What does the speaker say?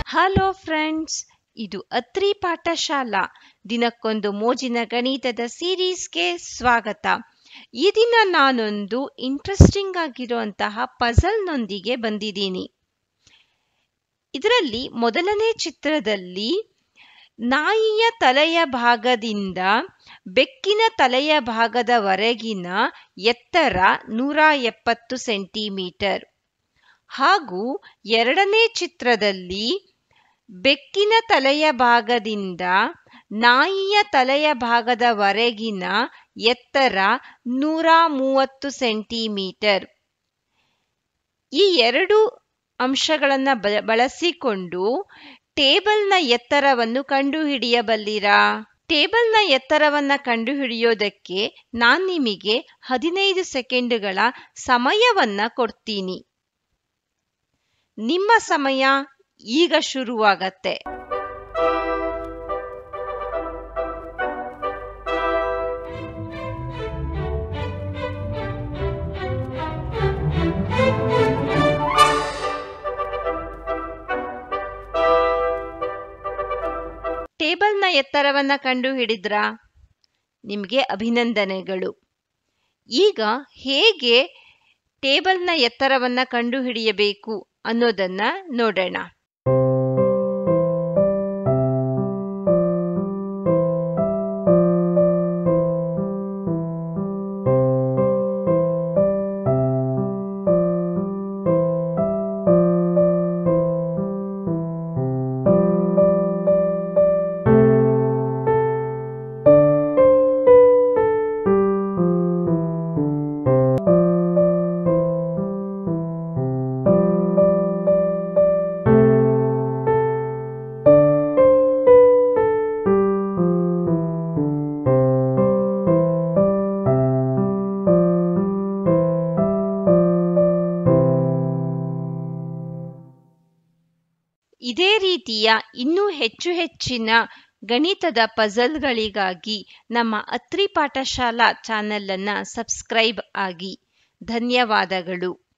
hello friends ಇದು ಅತ್ರಿ ಪಾಠಶಾಲಾ ದಿನಕ್ಕೊಂದು ಮೋಜಿನ ಗಣಿತದ ಸೀರೀಸ್‌ಗೆ ಸ್ವಾಗತ ಈ ದಿನ ನಾನೊಂದು ಇಂಟ್ರೆಸ್ಟಿಂಗ್ ಆಗಿರುವಂತಹ ಪಜಲ್‌ನೊಂದಿಗೆ ಬಂದಿದ್ದೀನಿ ಇದರಲ್ಲಿ ಮೊದಲನೇ ಚಿತ್ರದಲ್ಲಿ ನಾಯಿಯ ತಲೆಯ ಭಾಗದಿಂದ ಬೆಕ್ಕಿನ ತಲೆಯ ಭಾಗದವರೆಗಿನ ಎತ್ತರ ನೂರ ಎಪ್ಪತ್ತು ಸೆಂಟಿಮೀಟರ್ ಹಾಗೂ ಎರಡನೇ ಚಿತ್ರದಲ್ಲಿ ಬೆಕ್ಕಿನ ತಲೆಯ ಭಾಗದಿಂದ ನಾಯಿಯ ತಲೆಯ ಭಾಗದವರೆಗಿನ ಎತ್ತರ ನೂರ ಮೂವತ್ತು ಸೆಂಟಿಮೀಟರ್ ಈ ಎರಡು ಅಂಶಗಳನ್ನು ಬಳಸಿಕೊಂಡು ಟೇಬಲ್‌ನ ಎತ್ತರವನ್ನು ಕಂಡುಹಿಡಿಯಬಲ್ಲಿರಾ ಟೇಬಲ್‌ನ ಎತ್ತರವನ್ನ ಕಂಡುಹಿಡಿಯೋದಕ್ಕೆ ನಾನ್ ನಿಮಗೆ ಹದಿನೈದು ಸೆಕೆಂಡುಗಳ ಸಮಯವನ್ನ ಕೊಡ್ತೀನಿ ನಿಮ್ಮ ಸಮಯ ಈಗ ಶುರುವಾಗತ್ತೆ ಟೇಬಲ್‌ನ ಎತ್ತರವನ್ನ ಕಂಡುಹಿಡಿದ್ರಾ ನಿಮಗೆ ಅಭಿನಂದನೆಗಳು ಈಗ ಹೇಗೆ ಟೇಬಲ್‌ನ ಎತ್ತರವನ್ನ ಕಂಡುಹಿಡಿಯಬೇಕು ಅನ್ನೋದನ್ನ ನೋಡೋಣ ಇದೇ ರೀತಿಯ ಇನ್ನೂ ಹೆಚ್ಚು ಹೆಚ್ಚಿನ ಗಣಿತದ ಪಜಲ್‌ಗಳಿಗಾಗಿ ನಮ್ಮ ಅತ್ರಿ ಪಾಠಶಾಲಾ ಚಾನೆಲ್ ಅನ್ನ ಸಬ್ಸ್ಕ್ರೈಬ್ ಆಗಿ ಧನ್ಯವಾದಗಳು